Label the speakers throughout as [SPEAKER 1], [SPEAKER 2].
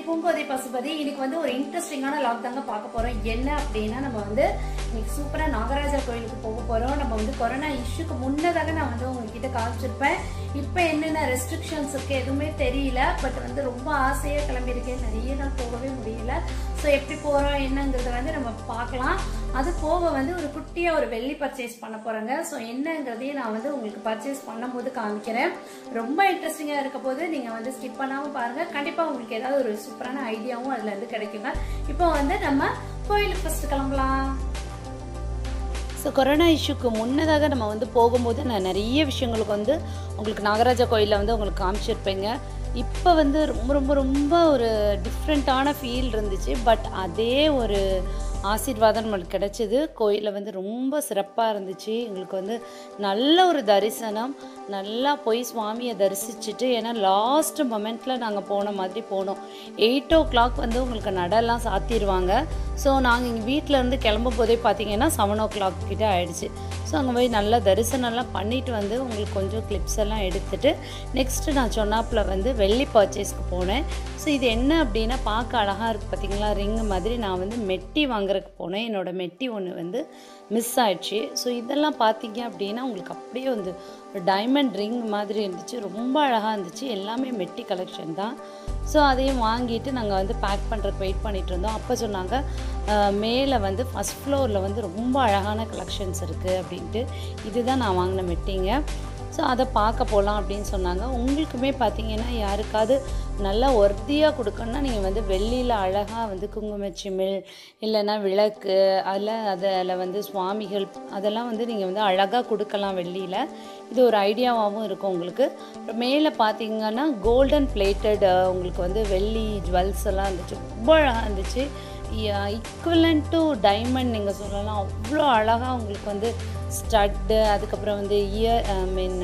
[SPEAKER 1] பூங்கோதை பசுபதி இன்னைக்கு வந்து ஒரு இன்ட்ரெஸ்டிங்கான லாக் தாங்க பார்க்க போறோம் என்ன அப்படின்னா நம்ம வந்து இன்னைக்கு சூப்பரா நாகராஜா கோயிலுக்கு போக போறோம் நம்ம வந்து கொரோனா இஷ்யூக்கு முன்னதாக நான் வந்து உங்ககிட்ட காமிச்சிருப்பேன் இப்போ என்னென்ன ரெஸ்ட்ரிக்ஷன்ஸ் இருக்கு எதுவுமே தெரியல பட் வந்து ரொம்ப ஆசையா கிளம்பியிருக்கேன் நிறைய நாள் போகவே முடியல ஸோ எப்படி போறோம் என்னங்கிறத வந்து நம்ம பார்க்கலாம் அது போக வந்து ஒரு குட்டியா ஒரு வெள்ளி பர்ச்சேஸ் பண்ண போறேங்க ஸோ என்னங்கிறதையும் நான் வந்து உங்களுக்கு பர்ச்சேஸ் பண்ணும்போது காமிக்கிறேன் ரொம்ப இன்ட்ரெஸ்டிங்கா இருக்க போது நீங்க வந்து ஸ்கிப் பண்ணாம பாருங்க கண்டிப்பா உங்களுக்கு ஏதாவது ஒரு சூப்பரான ஐடியாவும் அதுல இருந்து கிடைக்குங்க இப்போ வந்து நம்ம கோயிலுக்கு ஃபர்ஸ்ட் கிளம்பலாம்
[SPEAKER 2] ஸோ கொரோனா இஷ்யூக்கு முன்னதாக நம்ம வந்து போகும்போது நான் நிறைய விஷயங்களுக்கு வந்து உங்களுக்கு நாகராஜா கோயிலில் வந்து உங்களுக்கு காமிச்சிருப்பேங்க இப்போ வந்து ரொம்ப ரொம்ப ரொம்ப ஒரு டிஃப்ரெண்ட்டான ஃபீல் இருந்துச்சு பட் அதே ஒரு ஆசீர்வாதம் நம்மளுக்கு கிடைச்சிது கோயிலில் வந்து ரொம்ப சிறப்பாக இருந்துச்சு எங்களுக்கு வந்து நல்ல ஒரு தரிசனம் நல்லா போய் சுவாமியை தரிசிச்சுட்டு ஏன்னா லாஸ்ட் மொமெண்ட்டில் நாங்கள் போன மாதிரி போனோம் எயிட் ஓ கிளாக் வந்து உங்களுக்கு நடெல்லாம் சாத்திடுவாங்க ஸோ நாங்கள் இங்கே வீட்டில் இருந்து கிளம்பும் போதே பார்த்தீங்கன்னா செவன் ஓ கிளாக் கிட்ட ஆயிடுச்சு ஸோ அங்கே போய் நல்லா தரிசனம்லாம் பண்ணிட்டு வந்து உங்களுக்கு கொஞ்சம் கிளிப்ஸ் எல்லாம் எடுத்துட்டு நெக்ஸ்ட்டு நான் சொன்னாப்பில் வந்து வெள்ளி பர்ச்சேஸ்க்கு போனேன் ஸோ இது என்ன அப்படின்னா பார்க்க அழகாக இருக்குது பார்த்தீங்களா ரிங் மாதிரி நான் வந்து மெட்டி வாங்குறதுக்கு போனேன் என்னோடய மெட்டி ஒன்று வந்து மிஸ் ஆயிடுச்சு ஸோ இதெல்லாம் பார்த்தீங்க அப்படின்னா உங்களுக்கு அப்படியே வந்து ஒரு டைமண்ட் ரிங் மாதிரி இருந்துச்சு ரொம்ப அழகாக இருந்துச்சு எல்லாமே மெட்டி கலெக்ஷன் தான் ஸோ அதையும் வாங்கிட்டு நாங்கள் வந்து பேக் பண்ணுறதுக்கு வெயிட் பண்ணிட்டு இருந்தோம் அப்போ சொன்னாங்க அஹ், மேலே வந்து ஃபஸ்ட் ஃப்ளோரில் வந்து ரொம்ப அழகான கலெக்ஷன்ஸ் இருக்குது அப்படின்ட்டு இதுதான் நான் வாங்கின மெட்டிங்க ஸோ அதை பார்க்க போகலாம் அப்படின்னு சொன்னாங்க உங்களுக்குமே பார்த்தீங்கன்னா யாருக்காவது நல்லா ஒர்த்தியாக கொடுக்கணும்னா நீங்கள் வந்து வெள்ளியில் அழகாக வந்து குங்குமச்சிமிழ் இல்லைன்னா விளக்கு அதில் அதில் வந்து சுவாமிகள் அதெல்லாம் வந்து நீங்கள் வந்து அழகாக கொடுக்கலாம் வெள்ளியில் இது ஒரு ஐடியாவாகவும் இருக்கும் உங்களுக்கு அப்புறம் மேலே பார்த்தீங்கன்னா கோல்டன் பிளேட்டட் உங்களுக்கு வந்து வெள்ளி ஜுவல்ஸ் எல்லாம் இருந்துச்சு ரொம்ப அழகாக இருந்துச்சு ஈக்குவலண்ட் டு டைமண்ட் நீங்கள் சொல்லலாம் அவ்வளோ அழகாக உங்களுக்கு வந்து ஸ்டட்டு அதுக்கப்புறம் வந்து இயர் ஐ மீன்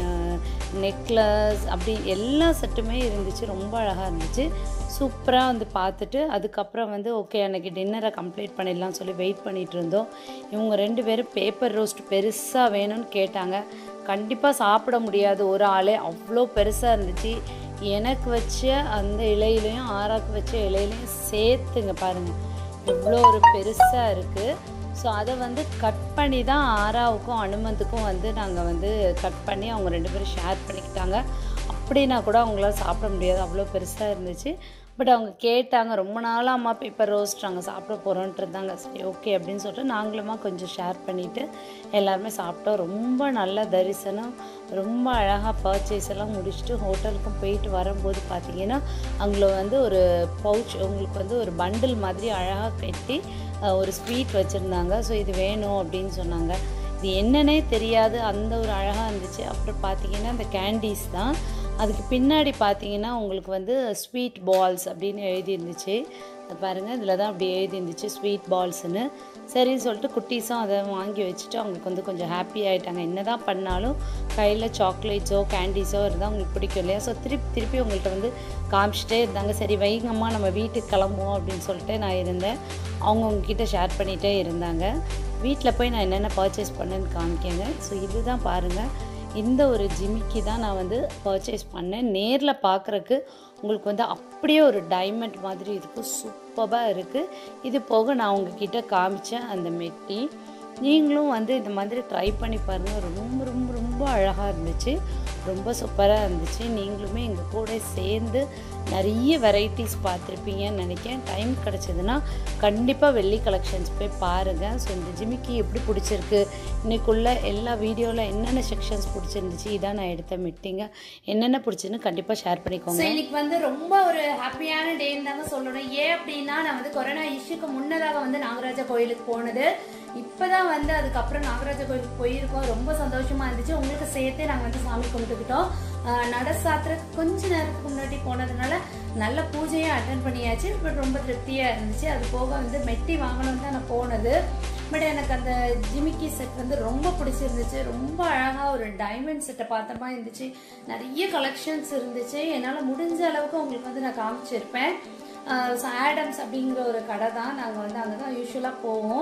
[SPEAKER 2] நெக்லஸ் அப்படி எல்லா செட்டுமே இருந்துச்சு ரொம்ப அழகாக இருந்துச்சு சூப்பராக வந்து பார்த்துட்டு அதுக்கப்புறம் வந்து ஓகே அன்றைக்கி டின்னரை கம்ப்ளீட் பண்ணிடலாம் சொல்லி வெயிட் பண்ணிகிட்டு இருந்தோம் இவங்க ரெண்டு பேரும் பேப்பர் ரோஸ்ட் பெருசாக வேணும்னு கேட்டாங்க கண்டிப்பாக சாப்பிட முடியாது ஒரு ஆளே அவ்வளோ பெருசாக இருந்துச்சு எனக்கு வச்ச அந்த இலையிலையும் ஆறாக்கு வச்ச இலையிலையும் சேர்த்துங்க பாருங்கள் இவ்வளோ ஒரு பெருசாக இருக்குது ஸோ அதை வந்து கட் பண்ணி தான் ஆராவுக்கும் அனுமந்துக்கும் வந்து நாங்கள் வந்து கட் பண்ணி அவங்க ரெண்டு பேரும் ஷேர் பண்ணிக்கிட்டாங்க அப்படின்னா கூட அவங்களால சாப்பிட முடியாது அவ்வளோ பெருசாக இருந்துச்சு பட் அவங்க கேட்டாங்க ரொம்ப நாளாக அம்மா பேப்பர் ரோஸ்ட் நாங்கள் சாப்பிட போகிறோன்ட்டு இருந்தாங்க சரி ஓகே அப்படின்னு சொல்லிட்டு நாங்களுமா கொஞ்சம் ஷேர் பண்ணிவிட்டு எல்லாருமே சாப்பிட்டோம் ரொம்ப நல்ல தரிசனம் ரொம்ப அழகாக பர்ச்சேஸ் எல்லாம் முடிச்சுட்டு ஹோட்டலுக்கும் போயிட்டு வரும்போது பார்த்தீங்கன்னா அங்கே வந்து ஒரு பவுச் உங்களுக்கு வந்து ஒரு பண்டில் மாதிரி அழகாக கட்டி அஹ், ஒரு ஸ்வீட் வச்சுருந்தாங்க ஸோ இது வேணும் அப்படின்னு சொன்னாங்க இது என்னன்னே தெரியாது அந்த ஒரு அழகாக இருந்துச்சு அப்புறம் பார்த்தீங்கன்னா இந்த கேண்டீஸ் தான் அதுக்கு பின்னாடி பார்த்தீங்கன்னா உங்களுக்கு வந்து ஸ்வீட் பால்ஸ் அப்படின்னு எழுதி இருந்துச்சு அது பாருங்கள் இதில் தான் அப்படி எழுதி இருந்துச்சு ஸ்வீட் பால்ஸ்னு சரின்னு சொல்லிட்டு குட்டீஸும் அதை வாங்கி வச்சுட்டு அவங்களுக்கு வந்து கொஞ்சம் ஹாப்பி ஆகிட்டாங்க என்ன தான் பண்ணாலும் கையில் சாக்லேட்ஸோ கேண்டீஸோ இருந்தால் அவங்களுக்கு பிடிக்கும் இல்லையா ஸோ திருப்பி திருப்பி உங்கள்கிட்ட வந்து காமிச்சிட்டே இருந்தாங்க சரி வைங்கம்மா நம்ம வீட்டுக்கு கிளம்புவோம் அப்படின்னு சொல்லிட்டு நான் இருந்தேன் அவங்க உங்ககிட்ட ஷேர் பண்ணிகிட்டே இருந்தாங்க வீட்டில் போய் நான் என்னென்ன பர்ச்சேஸ் பண்ணேன்னு காமிக்கேங்க ஸோ இதுதான் பாருங்கள் இந்த ஒரு ஜிமிக்கி தான் நான் வந்து பர்ச்சேஸ் பண்ணேன் நேரில் பார்க்குறக்கு உங்களுக்கு வந்து அப்படியே ஒரு டைமண்ட் மாதிரி இருக்குது சூப்பராக இருக்குது இது போக நான் உங்ககிட்ட காமிச்சேன் அந்த மெட்டி நீங்களும் வந்து இந்த மாதிரி ட்ரை பண்ணி பாருங்கள் ரொம்ப ரொம்ப ரொம்ப அழகாக இருந்துச்சு ரொம்ப சூப்பராக இருந்துச்சு நீங்களுமே எங்கள் கூட சேர்ந்து நிறைய வெரைட்டிஸ் பார்த்துருப்பீங்கன்னு நினைக்கிறேன் டைம் கிடச்சதுன்னா கண்டிப்பாக வெள்ளி கலெக்ஷன்ஸ் போய் பாருங்கள் ஸோ இந்த ஜிமிக்கி எப்படி பிடிச்சிருக்கு இன்னைக்குள்ள எல்லா வீடியோவில் என்னென்ன செக்ஷன்ஸ் பிடிச்சிருந்துச்சு இதான் நான் எடுத்த மீட்டிங்க என்னென்ன பிடிச்சுன்னு கண்டிப்பாக ஷேர்
[SPEAKER 1] ஸோ
[SPEAKER 2] பண்ணிக்கோங்க
[SPEAKER 1] இன்னைக்கு வந்து ரொம்ப ஒரு ஹாப்பியான டேன்னு தாங்க சொல்லணும் ஏன் அப்படின்னா நான் வந்து கொரோனா இஷ்யூக்கு முன்னதாக வந்து நாகராஜா கோயிலுக்கு போனது இப்பதான் வந்து அதுக்கப்புறம் நாகராஜா கோயிலுக்கு போயிருக்கோம் ரொம்ப சந்தோஷமா இருந்துச்சு உங்களுக்கு சேர்த்தே நாங்கள் வந்து சாமி கும்பிட்டுக்கிட்டோம் ஆஹ் நட சாத்திரத்துக்கு கொஞ்ச நேரத்துக்கு முன்னாடி போனதுனால நல்ல பூஜையும் அட்டன் பண்ணியாச்சு பட் ரொம்ப திருப்தியா இருந்துச்சு அது போக வந்து மெட்டி வாங்கணும்னு தான் நான் போனது பட் எனக்கு அந்த ஜிமிக்கி செட் வந்து ரொம்ப பிடிச்சிருந்துச்சு ரொம்ப அழகா ஒரு டைமண்ட் செட்டை பார்த்த மாதிரி இருந்துச்சு நிறைய கலெக்ஷன்ஸ் இருந்துச்சு என்னால் முடிஞ்ச அளவுக்கு உங்களுக்கு வந்து நான் காமிச்சிருப்பேன் ஆடம்ஸ் அப்படிங்கிற ஒரு கடை தான் நாங்கள் வந்து அங்கே தான் யூஸ்வலாக போவோம்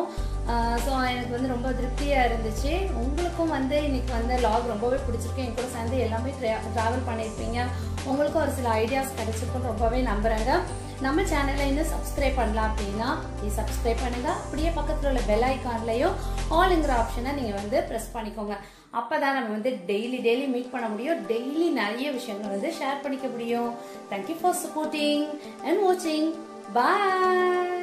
[SPEAKER 1] ஸோ எனக்கு வந்து ரொம்ப திருப்தியாக இருந்துச்சு உங்களுக்கும் வந்து இன்னைக்கு வந்து லாக் ரொம்பவே பிடிச்சிருக்கு என் கூட சேர்ந்து எல்லாமே ட்ராவல் பண்ணியிருப்பீங்க உங்களுக்கும் ஒரு சில ஐடியாஸ் கிடைச்சிருக்கும் ரொம்பவே நம்புறேங்க நம்ம சேனலை இன்னும் சப்ஸ்கிரைப் பண்ணலாம் அப்படின்னா ப்ளீஸ் சப்ஸ்கிரைப் பண்ணுங்க அப்படியே பக்கத்தில் உள்ள பெல் ஐக்கான்லையும் ஆல்ங்கிற ஆப்ஷனை நீங்கள் வந்து ப்ரெஸ் பண்ணிக்கோங்க அப்போ தான் நம்ம வந்து டெய்லி டெய்லி மீட் பண்ண முடியும் டெய்லி நிறைய விஷயங்கள் வந்து ஷேர் பண்ணிக்க முடியும் தேங்க்யூ ஃபார் சப்போர்ட்டிங் அண்ட் வாட்சிங் பாய்